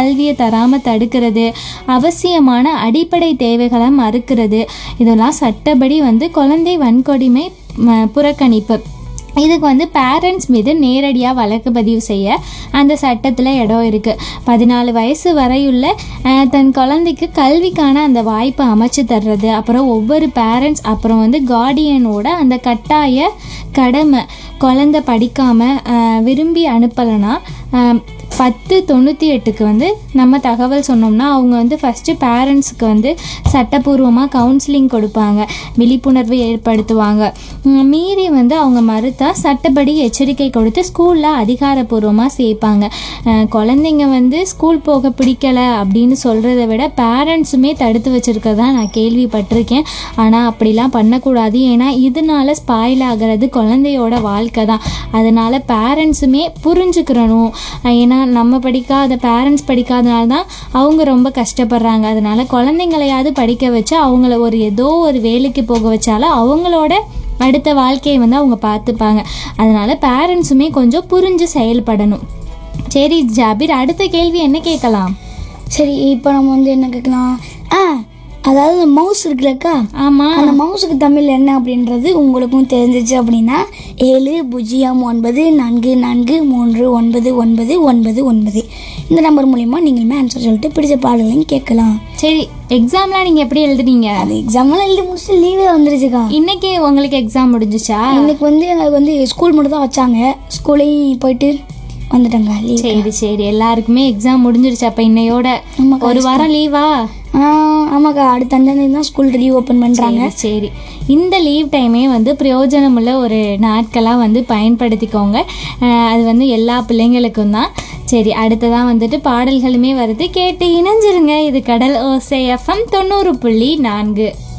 கல்வியை தராமல் தடுக்கிறது அவசியமான அடிப்படை தேவைகளை மறுக்கிறது இதெல்லாம் சட்டப்படி வந்து குழந்தை வன்கொடுமை ம, புறக்கணிப்பு இதுக்கு வந்து பேரண்ட்ஸ் மீது நேரடியாக வழக்கு பதிவு செய்ய அந்த சட்டத்தில் இடம் இருக்குது பதினாலு வயசு வரையுள்ள அஹ், தன் குழந்தைக்கு கல்விக்கான அந்த வாய்ப்பை அமைச்சு தர்றது அப்புறம் ஒவ்வொரு பேரண்ட்ஸ் அப்புறம் வந்து கார்டியனோட அந்த கட்டாய கடமை குழந்தை படிக்காமல் விரும்பி அனுப்பலைன்னா அஹ், பத்து தொண்ணூற்றி எட்டுக்கு வந்து நம்ம தகவல் சொன்னோம்னா அவங்க வந்து ஃபஸ்ட்டு பேரண்ட்ஸுக்கு வந்து சட்டப்பூர்வமாக கவுன்சிலிங் கொடுப்பாங்க விழிப்புணர்வு ஏற்படுத்துவாங்க உம், மீறி வந்து அவங்க மறுத்தா சட்டப்படி எச்சரிக்கை கொடுத்து ஸ்கூலில் அதிகாரப்பூர்வமாக சேர்ப்பாங்க அஹ், குழந்தைங்க வந்து ஸ்கூல் போக பிடிக்கல அப்படின்னு சொல்கிறத விட பேரண்ட்ஸுமே தடுத்து வச்சுருக்கதா நான் கேள்விப்பட்டிருக்கேன் ஆனால் அப்படிலாம் பண்ணக்கூடாது ஏன்னா இதனால ஸ்பாயில் ஆகிறது குழந்தையோட வாழ்க்கை தான் அதனால் பேரண்ட்ஸுமே புரிஞ்சுக்கிறணும் அஹ் ஏன்னா நம்ம படிக்காத பேரண்ட்ஸ் படிக்காதனால தான் அவங்க ரொம்ப கஷ்டப்படுறாங்க அதனால் குழந்தைங்களையாவது படிக்க வச்சு அவங்கள ஒரு ஏதோ ஒரு வேலைக்கு போக வச்சாலும் அவங்களோட அடுத்த வாழ்க்கையை வந்து அவங்க பார்த்துப்பாங்க அதனால் பேரண்ட்ஸுமே கொஞ்சம் புரிஞ்சு செயல்படணும் சரி ஜாபீர் அடுத்த கேள்வி என்ன கேட்கலாம் சரி இப்போ நம்ம வந்து என்ன கேட்கலாம் ஆ அதாவது மவுஸ் இருக்குல்லக்கா ஆமாம் அந்த மவுஸுக்கு தமிழ் என்ன அப்படின்றது உங்களுக்கும் தெரிஞ்சிச்சு அப்படின்னா ஏழு பூஜ்ஜியம் ஒன்பது நான்கு நான்கு மூன்று ஒன்பது ஒன்பது ஒன்பது ஒன்பது இந்த நம்பர் மூலிமா நீங்களுமே ஆன்சர் சொல்லிட்டு பிடிச்ச பாடலையும் கேட்கலாம் சரி எக்ஸாம்லாம் நீங்கள் எப்படி எழுதுனீங்க அது எக்ஸாம்லாம் எழுதி முடிச்சுட்டு லீவே வந்துருச்சுக்கா இன்னைக்கு உங்களுக்கு எக்ஸாம் முடிஞ்சுச்சா இன்னைக்கு வந்து எங்களுக்கு வந்து ஸ்கூல் மட்டும் தான் வச்சாங்க ஸ்கூலையும் போயிட்டு வந்துட்டேங்க லீவ் சரி சரி எல்லாருக்குமே எக்ஸாம் முடிஞ்சிருச்சு அப்போ இன்னையோட ஆமாக்கா, ஒரு வாரம் லீவா ஆமாக்கா அடுத்த அஞ்சாந்தேதி தான் ஸ்கூல் ரீ ஓப்பன் பண்ணுறாங்க சரி சரி இந்த லீவ் டைமே வந்து பிரயோஜனமுள்ள ஒரு நாட்களாக வந்து பயன்படுத்திக்கோங்க அஹ் அது வந்து எல்லா பிள்ளைங்களுக்கும் தான் சரி அடுத்ததான் வந்துட்டு பாடல்களுமே வருது கேட்டு இணைஞ்சிருங்க இது கடல் ஓசை எஃப்எம் தொண்ணூறு புள்ளி நான்கு